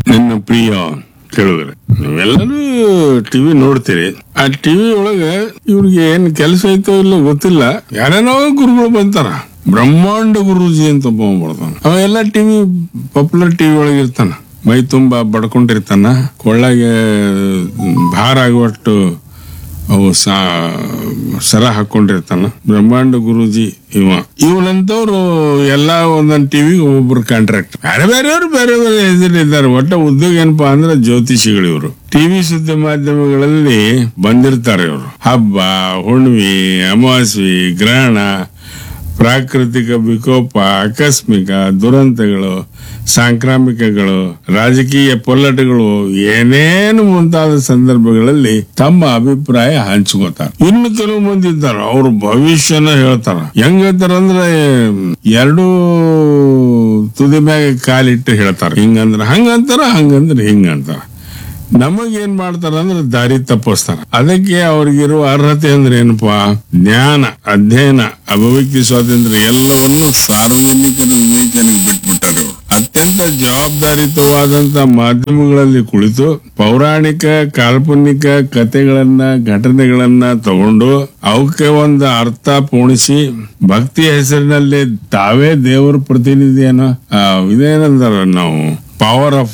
ನನ್ನ ಪ್ರಿಯ ಕೇಳುಗರೆ ನೀವೆಲ್ಲರೂ ಟಿವಿ ನೋಡ್ತೀರಿ ಆ ಟಿವಿ ಒಳಗೆ ಇವ್ರಿಗೆ ಏನ್ ಕೆಲಸ ಐತೋ ಇಲ್ಲೋ ಗೊತ್ತಿಲ್ಲ ಯಾರೇನೋ ಗುರುಗಳು ಬಂತಾರ ಬ್ರಹ್ಮಾಂಡ ಗುರುಜಿ ಅಂತ ಒಬ್ಬ ಬರ್ತಾನ ಅವ ಎಲ್ಲ ಟಿವಿ ಪಾಪ್ಯುಲರ್ ಟಿವಿ ಒಳಗೆ ಇರ್ತಾನ ಮೈ ತುಂಬಾ ಬಡ್ಕೊಂಡಿರ್ತಾನ ಕೊಳ್ಳಾಗೆ ಭಾರ ಆಗುವಷ್ಟು ಅವು ಸಾ ಸರ ಹಾಕೊಂಡಿರ್ತಾನ ಬ್ರಹ್ಮಾಂಡ ಗುರೂಜಿ ಇವ ಇವನಂತವ್ರು ಎಲ್ಲಾ ಒಂದೊಂದ್ ಟಿವಿಗೆ ಒಬ್ಬೊಬ್ರು ಕಾಂಟ್ರಾಕ್ಟ್ ಬೇರೆ ಬೇರೆಯವರು ಬೇರೆ ಬೇರೆ ಹೆಸರಿದ್ದಾರೆ ಒಟ್ಟ ಉದ್ಯೋಗ ಏನಪ್ಪಾ ಅಂದ್ರೆ ಜ್ಯೋತಿಷಿಗಳು ಇವರು ಟಿವಿ ಸುದ್ದಿ ಮಾಧ್ಯಮಗಳಲ್ಲಿ ಬಂದಿರ್ತಾರೆ ಇವರು ಹಬ್ಬ ಹುಣ್ಣಿಮೆ ಅಮಾವಾಸ್ಯೆ ಗ್ರಹಣ ಪ್ರಾಕೃತಿಕ ವಿಕೋಪ ಆಕಸ್ಮಿಕ ದುರಂತಗಳು ಸಾಂಕ್ರಾಮಿಕಗಳು ರಾಜಕೀಯ ಪೊಲ್ಲಟಗಳು ಏನೇನು ಮುಂತಾದ ಸಂದರ್ಭಗಳಲ್ಲಿ ತಮ್ಮ ಅಭಿಪ್ರಾಯ ಹಂಚ್ಕೋತಾರೆ ಇನ್ನು ಕೆಲವು ಮಂದಿ ಇದ್ದಾರೆ ಅವ್ರ ಭವಿಷ್ಯನ ಹೇಳ್ತಾರ ಹೆಂಗ್ ಹೇಳ್ತಾರ ಅಂದ್ರೆ ಎರಡು ತುದಿ ಮ್ಯಾಗ ಕಾಲಿಟ್ಟು ಹೇಳ್ತಾರ ಹಿಂಗಂದ್ರ ಹಂಗಂತಾರ ಹಂಗಂದ್ರ ಹಿಂಗಂತಾರ ನಮಗೇನ್ ಮಾಡ್ತಾರ ಅಂದ್ರೆ ದಾರಿ ತಪ್ಪಿಸ್ತಾರ ಅದಕ್ಕೆ ಅವ್ರಿಗಿರುವ ಅರ್ಹತೆ ಅಂದ್ರೆ ಏನಪ್ಪಾ ಜ್ಞಾನ ಅಧ್ಯಯನ ಅಭಿವ್ಯಕ್ತಿ ಸ್ವಾತಂತ್ರ್ಯ ಎಲ್ಲವನ್ನು ಸಾರ್ವಜನಿಕರ ವಿವೇಚನೆಗೆ ಬಿಟ್ಬಿಟ್ಟಾರೆ ಅವರು ಅತ್ಯಂತ ಜವಾಬ್ದಾರಿತವಾದಂತ ಮಾಧ್ಯಮಗಳಲ್ಲಿ ಕುಳಿತು ಪೌರಾಣಿಕ ಕಾಲ್ಪನಿಕ ಕಥೆಗಳನ್ನ ಘಟನೆಗಳನ್ನ ತಗೊಂಡು ಅವಕ್ಕೆ ಒಂದು ಅರ್ಥ ಪೂಣಿಸಿ ಭಕ್ತಿ ಹೆಸರಿನಲ್ಲಿ ತಾವೇ ದೇವರ ಪ್ರತಿನಿಧಿಯನ್ನ ಆ, ಇದೇನಂದಾರ ನಾವು ಪವರ್ ಆಫ್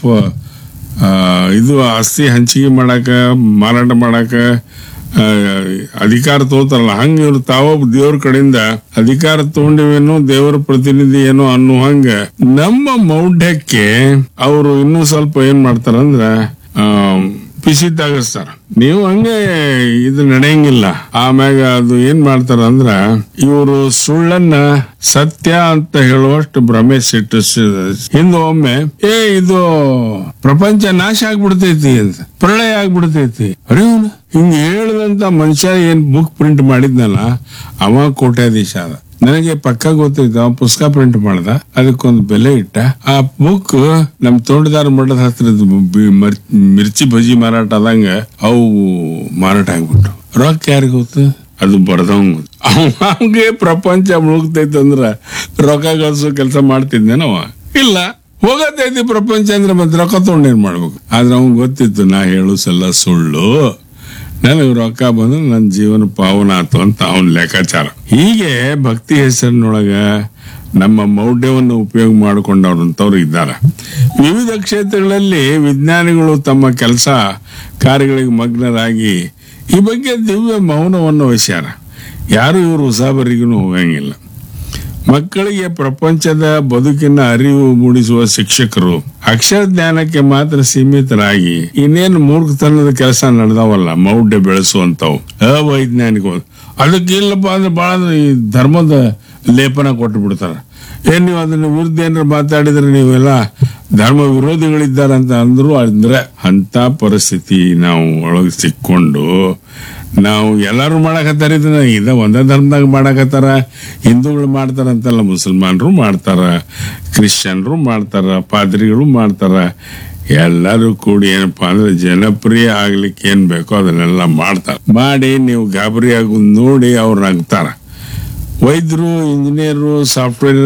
ಆ, ಇದು ಆಸ್ತಿ ಹಂಚಿಕೆ ಮಾಡಾಕ ಮಾರಾಟ ಮಾಡಾಕ ಆ, ಅಧಿಕಾರ ತಗೋತಾರಲ್ಲ ಹಂಗ ಇವ್ರು ತಾವ ದೇವ್ರ ಕಡೆಯಿಂದ ಅಧಿಕಾರ ತಗೊಂಡಿವೇನೋ ದೇವರ ಪ್ರತಿನಿಧಿ ಏನೋ ಅನ್ನೋ ಹಂಗ ನಮ್ಮ ಮೌಢ್ಯಕ್ಕೆ ಅವರು ಇನ್ನೂ ಸ್ವಲ್ಪ ಏನ್ ಮಾಡ್ತಾರಂದ್ರ ಆ, ಪಿಸಿ ತಾಗಿಸ್ತಾರ ನೀವು ಹಂಗೆ ಇದು ನಡೆಯಂಗಿಲ್ಲ ಆಮ್ಯಾಗ ಅದು ಏನ್ ಮಾಡ್ತಾರ ಅಂದ್ರ ಇವರು ಸುಳ್ಳನ್ನ ಸತ್ಯ ಅಂತ ಹೇಳುವಷ್ಟು ಭ್ರಮೆ ಸಿಟ್ಟಿಸ್ ಹಿಂದೆ ಒಮ್ಮೆ ಏ ಇದು ಪ್ರಪಂಚ ನಾಶ ಆಗ್ಬಿಡ್ತೈತಿ ಅಂತ ಪ್ರಳಯ ಆಗ್ಬಿಡ್ತೈತಿ ಅರೆ ಇವ್ನು ಹಿಂಗ ಹೇಳ್ದಂತ ಮನುಷ್ಯ ಏನ್ ಬುಕ್ ಪ್ರಿಂಟ್ ಮಾಡಿದ್ನಲ್ಲ ಅವ ಕೋಟ್ಯಾಧೀಶ ಅದ ನನಗೆ ಪಕ್ಕ ಗೊತ್ತೈತೆ ಅವ ಪುಸ್ತಕ ಪ್ರಿಂಟ್ ಮಾಡ್ದ ಅದಕ್ಕೊಂದು ಬೆಲೆ ಇಟ್ಟ ಆ ಬುಕ್ ನಮ್ ತೋಟದಾರ ಮಠದ ಹತ್ರದ ಬಿ- ಮರ್- ಮಿರ್ಚಿ ಬಜಿ ಮಾರಾಟ ಆದಂಗ ಅವು ಮಾರಾಟ ಆಗ್ಬಿಟ್ಟು ರೊಕ್ಕ ಯಾರಿಗ ಗೊತ್ತು ಅದು ಬರ್ದವಂಗ ಅವಂಗೆ ಪ್ರಪಂಚ ಮುಳುಗ್ತೈತೆ ಅಂದ್ರ ರೊಕ್ಕ ಗಳಿಸೋ ಕೆಲಸ ಮಾಡ್ತಿದ್ನೇನವ ಇಲ್ಲ ಹೋಗತೈತಿ ಪ್ರಪಂಚ ಅಂದ್ರೆ ಮತ್ತೆ ರೊಕ್ಕ ತಗೊಂಡೇನ್ ಮಾಡ್ಬೇಕು ಆದ್ರೆ ಅವ್ನ್ ಗೊತ್ತಿತ್ತು ನಾ ಹೇಳುಸಲ್ಲ ಸುಳ್ಳು ನನಗೆ ರೊಕ್ಕ ಬಂದು ನನ್ನ ಜೀವನ ಪಾವನ ಆತು ಅಂತ ಅವನ ಲೆಕ್ಕಾಚಾರ ಹೀಗೆ ಭಕ್ತಿ ಹೆಸರಿನೊಳಗ ನಮ್ಮ ಮೌಢ್ಯವನ್ನು ಉಪಯೋಗ ಮಾಡಿಕೊಂಡವ್ರಂತವ್ರು ಇದ್ದಾರೆ ವಿವಿಧ ಕ್ಷೇತ್ರಗಳಲ್ಲಿ ವಿಜ್ಞಾನಿಗಳು ತಮ್ಮ ಕೆಲಸ ಕಾರ್ಯಗಳಿಗೆ ಮಗ್ನರಾಗಿ ಈ ಬಗ್ಗೆ ದಿವ್ಯ ಮೌನವನ್ನು ವಹಿಸ್ಯಾರ ಯಾರು ಇವರು ಉಸಾಬರಿಗೂ ಹೋಗಂಗಿಲ್ಲ ಮಕ್ಕಳಿಗೆ ಪ್ರಪಂಚದ ಬದುಕಿನ ಅರಿವು ಮೂಡಿಸುವ ಶಿಕ್ಷಕರು ಅಕ್ಷರ ಜ್ಞಾನಕ್ಕೆ ಮಾತ್ರ ಸೀಮಿತರಾಗಿ ಇನ್ನೇನು ಮೂರ್ಖತನದ ಕೆಲಸ ನಡೆದವಲ್ಲ ಮೌಢ್ಯ ಬೆಳೆಸುವಂತವು ಅವೈಜ್ಞಾನಿಕ ಅದಕ್ಕೆ ಇಲ್ಲಪ್ಪ ಅಂದ್ರೆ ಬಹಳ ಈ ಧರ್ಮದ ಲೇಪನ ಕೊಟ್ಟು ಬಿಡ್ತಾರ ಏನ್ ನೀವು ಅದನ್ನ ವಿರುದ್ಧ ಏನಾರ ಮಾತಾಡಿದ್ರೆ ನೀವೆಲ್ಲ ಧರ್ಮ ವಿರೋಧಿಗಳಿದ್ದಾರಂತ ಅಂದ್ರು ಅಂದ್ರೆ ಅಂತ ಪರಿಸ್ಥಿತಿ ನಾವು ಒಳಗೆ ಸಿಕ್ಕೊಂಡು ನಾವು ಎಲ್ಲಾರು ಮಾಡಕತ್ತಾರ ಇದನ್ನ ಇದ ಒಂದೇ ಧರ್ಮದಾಗ ಮಾಡಕತ್ತಾರ ಹಿಂದೂಗಳು ಮಾಡ್ತಾರಂತಲ್ಲ ಮುಸಲ್ಮಾನರು ಮಾಡ್ತಾರ ಕ್ರಿಶ್ಚಿಯನ್ರು ಮಾಡ್ತಾರ ಪಾದ್ರಿಗಳು ಮಾಡ್ತಾರ ಎಲ್ಲರೂ ಕೂಡಿ ಏನಪ್ಪಾ ಅಂದ್ರೆ ಜನಪ್ರಿಯ ಆಗ್ಲಿಕ್ಕೆ ಏನ್ ಬೇಕೋ ಅದನ್ನೆಲ್ಲ ಮಾಡ್ತಾರ ಮಾಡಿ ನೀವು ಗಾಬರಿ ಆಗೋದ್ ನೋಡಿ ಅವ್ರು ನಗ್ತಾರ ವೈದ್ಯರು ಇಂಜಿನಿಯರು ಸಾಫ್ಟ್ವೇರ್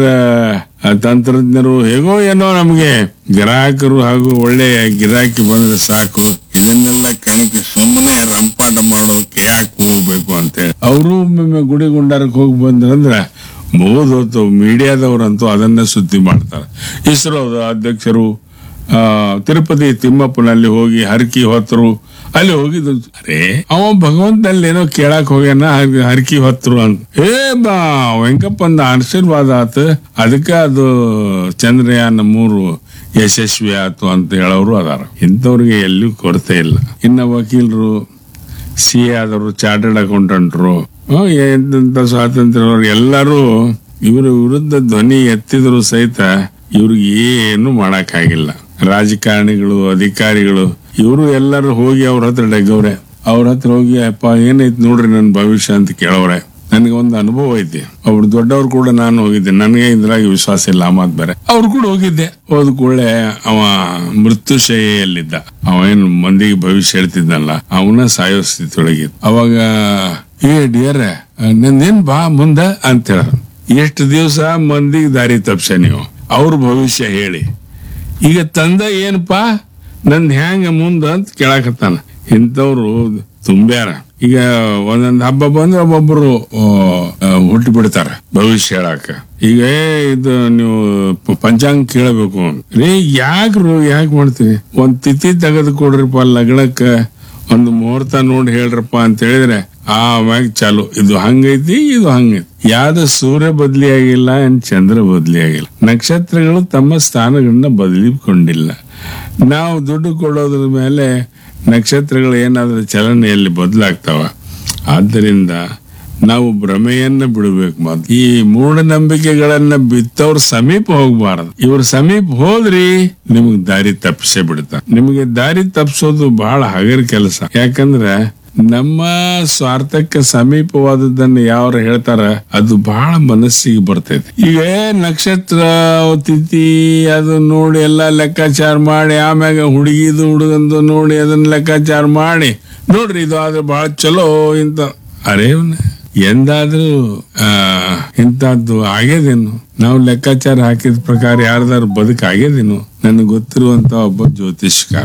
ತಂತ್ರಜ್ಞರು ಹೇಗೋ ಏನೋ ನಮಗೆ ಗ್ರಾಹಕರು ಹಾಗೂ ಒಳ್ಳೆಯ ಗಿರಾಕಿ ಬಂದ್ರೆ ಸಾಕು ಇದನ್ನೆಲ್ಲ ಕಣಕ್ಕೆ ಸುಮ್ಮನೆ ರಂಪಾಟ ಮಾಡೋಕೆ ಯಾಕೆ ಹೋಗ್ಬೇಕು ಅಂತ ಹೇಳಿ ಅವರು ಒಮ್ಮೊಮ್ಮೆ ಗುಡಿ ಗುಂಡಾರಕ್ಕೆ ಹೋಗಿ ಬಂದ್ರಂದ್ರ ಮುಗಿದೋತು ಮೀಡಿಯಾದವರಂತೂ ಅದನ್ನೇ ಸುದ್ದಿ ಮಾಡ್ತಾರೆ ಇಸ್ರೋದ ಅಧ್ಯಕ್ಷರು ಆ, ತಿರುಪತಿ ತಿಮ್ಮಪ್ಪನಲ್ಲಿ ಹೋಗಿ ಹರಕಿ ಹೊತ್ತರು ಅಲ್ಲಿ ಹೋಗಿದ್ದು ಅರೇ ಅವ ಭಗವಂತನಲ್ಲಿ ಏನೋ ಕೇಳಕ್ ಹೋಗ್ಯಾನ ಹರ್- ಹರಕಿ ಹೊತ್ತರು ಅಂತ ಏ ಬಾ ವೆಂಕಪ್ಪಂದ ಆಶೀರ್ವಾದ ಆತ ಅದಕ್ಕೆ ಅದು ಚಂದ್ರಯಾನ ಮೂರು ಯಶಸ್ವಿ ಆತು ಅಂತ ಹೇಳೋರು ಅದಾರ ಇಂಥವ್ರಿಗೆ ಎಲ್ಲಿಯೂ ಕೊರತೆ ಇಲ್ಲ ಇನ್ನ ವಕೀಲರು ಸಿ ಎ ಆದವರು ಚಾರ್ಟರ್ಡ್ ಅಕೌಂಟೆಂಟ್ರು ಎಂತ ಸ್ವಾತಂತ್ರ್ಯ ಎಲ್ಲರೂ ಇವರ ವಿರುದ್ಧ ಧ್ವನಿ ಎತ್ತಿದ್ರು ಸಹಿತ ಇವ್ರಿಗೆ ಏನು ಮಾಡಕ್ಕಾಗಿಲ್ಲ ರಾಜಕಾರಣಿಗಳು ಅಧಿಕಾರಿಗಳು ಇವರು ಎಲ್ಲರೂ ಹೋಗಿ ಅವ್ರ ಹತ್ರ ಡಗ್ಗವ್ರೆ ಅವ್ರ ಹತ್ರ ಹೋಗಿ ಅಪ್ಪ ಏನೈತಿ ನೋಡ್ರಿ ನನ್ನ ಭವಿಷ್ಯ ಅಂತ ಕೇಳವ್ರೆ ನನಗೆ ಒಂದು ಅನುಭವ ಐತಿ ಅವ್ರು ದೊಡ್ಡವ್ರು ಕೂಡ ನಾನು ಹೋಗಿದ್ದೆ ನನಗೆ ಇದ್ರಾಗ ವಿಶ್ವಾಸ ಇಲ್ಲ ಆ ಮಾತು ಬೇರೆ ಅವ್ರು ಕೂಡ ಹೋಗಿದ್ದೆ ಹೋದ ಕೂಡಲೇ ಅವ ಮೃತ್ಯುಶಯಲ್ಲಿದ್ದ ಅವ ಏನು ಮಂದಿಗೆ ಭವಿಷ್ಯ ಹೇಳ್ತಿದ್ನಲ್ಲ ಅವನ ಸಾಯೋ ಸ್ಥಿತಿ ಒಳಗಿದ್ದ ಅವಾಗ ಏ ಡಿಯರ್ ನಂದೇನ್ ಬಾ ಮುಂದ ಅಂತ ಹೇಳ ಎಷ್ಟು ದಿವಸ ಮಂದಿಗೆ ದಾರಿ ತಪ್ಸ ನೀವು ಅವ್ರ ಭವಿಷ್ಯ ಹೇಳಿ ಈಗ ತಂದೆ ಏನಪ್ಪಾ ನಂದ್ ಹೆಂಗ ಮುಂದ ಅಂತ ಕೇಳಾಕತ್ತಾನ ಇಂಥವ್ರು ತುಂಬ್ಯಾರ ಈಗ ಒಂದೊಂದ್ ಹಬ್ಬ ಬಂದ್ರೆ ಒಬ್ಬೊಬ್ರು ಹುಟ್ಟಿ ಬಿಡ್ತಾರ ಭವಿಷ್ಯ ಹೇಳಾಕ ಈಗ ಏ, ಇದು ನೀವು ಪ- ಪಂಚಾಂಗ ಕೇಳಬೇಕು ರೀ ಯಾಕ್ರು ಯಾಕೆ ಮಾಡ್ತೀರಿ ಒಂದ್ ತಿಥಿ ತೆಗೆದು ಕೊಡ್ರಿಪ್ಪ ಲಗ್ನಕ್ಕ ಒಂದು ಮುಹೂರ್ತ ನೋಡಿ ಹೇಳ್ರಪ್ಪ ಅಂತ ಹೇಳಿದ್ರೆ ಆಮ್ಯಾಗ ಚಾಲು ಇದು ಹಂಗೈತಿ ಇದು ಹಂಗೈತಿ ಯಾವ್ದು ಸೂರ್ಯ ಬದಲಿ ಆಗಿಲ್ಲ ಏನ್ ಚಂದ್ರ ಬದಲಿ ಆಗಿಲ್ಲ ನಕ್ಷತ್ರಗಳು ತಮ್ಮ ಸ್ಥಾನಗಳನ್ನ ಬದಲಿಕೊಂಡಿಲ್ಲ ನಾವು ದುಡ್ಡು ಕೊಡೋದ್ರ ಮೇಲೆ ನಕ್ಷತ್ರಗಳು ಏನಾದ್ರೂ ಚಲನೆಯಲ್ಲಿ ಬದಲಾಗ್ತಾವ ಆದ್ದರಿಂದ ನಾವು ಭ್ರಮೆಯನ್ನ ಬಿಡಬೇಕು ಮೊದ್ಲು ಈ ಮೂಢನಂಬಿಕೆಗಳನ್ನ ಬಿತ್ತವ್ರ ಸಮೀಪ ಹೋಗ್ಬಾರದು ಇವ್ರ ಸಮೀಪ ಹೋದ್ರಿ ನಿಮಗ್ ದಾರಿ ತಪ್ಪಿಸೇ ಬಿಡ್ತಾರ ನಿಮಗೆ ದಾರಿ ತಪ್ಪಿಸೋದು ಬಹಳ ಹಗರ್ ಕೆಲಸ ಯಾಕಂದ್ರೆ ನಮ್ಮ ಸ್ವಾರ್ಥಕ್ಕೆ ಸಮೀಪವಾದದ್ದನ್ನ ಯಾರು ಹೇಳ್ತಾರ ಅದು ಬಹಳ ಮನಸ್ಸಿಗೆ ಬರ್ತೈತಿ ಈಗ ನಕ್ಷತ್ರ ತಿಥಿ ಅದು ನೋಡಿ ಎಲ್ಲ ಲೆಕ್ಕಾಚಾರ ಮಾಡಿ ಆಮ್ಯಾಗ ಹುಡುಗಿದು ಹುಡುಗಂದು ನೋಡಿ ಅದನ್ನ ಲೆಕ್ಕಾಚಾರ ಮಾಡಿ ನೋಡ್ರಿ ಇದು ಆದ್ರೆ ಬಹಳ ಚಲೋ ಇಂತ ಅರೇವ್ನ ಎಂದಾದ್ರೂ ಆ ಇಂಥದ್ದು ಆಗ್ಯದೇನು ನಾವು ಲೆಕ್ಕಾಚಾರ ಹಾಕಿದ ಪ್ರಕಾರ ಯಾರ್ದಾರು ಬದುಕು ಆಗ್ಯದೇನು ನನಗೆ ಗೊತ್ತಿರುವಂತ ಒಬ್ಬ ಜ್ಯೋತಿಷ್ಕಾರ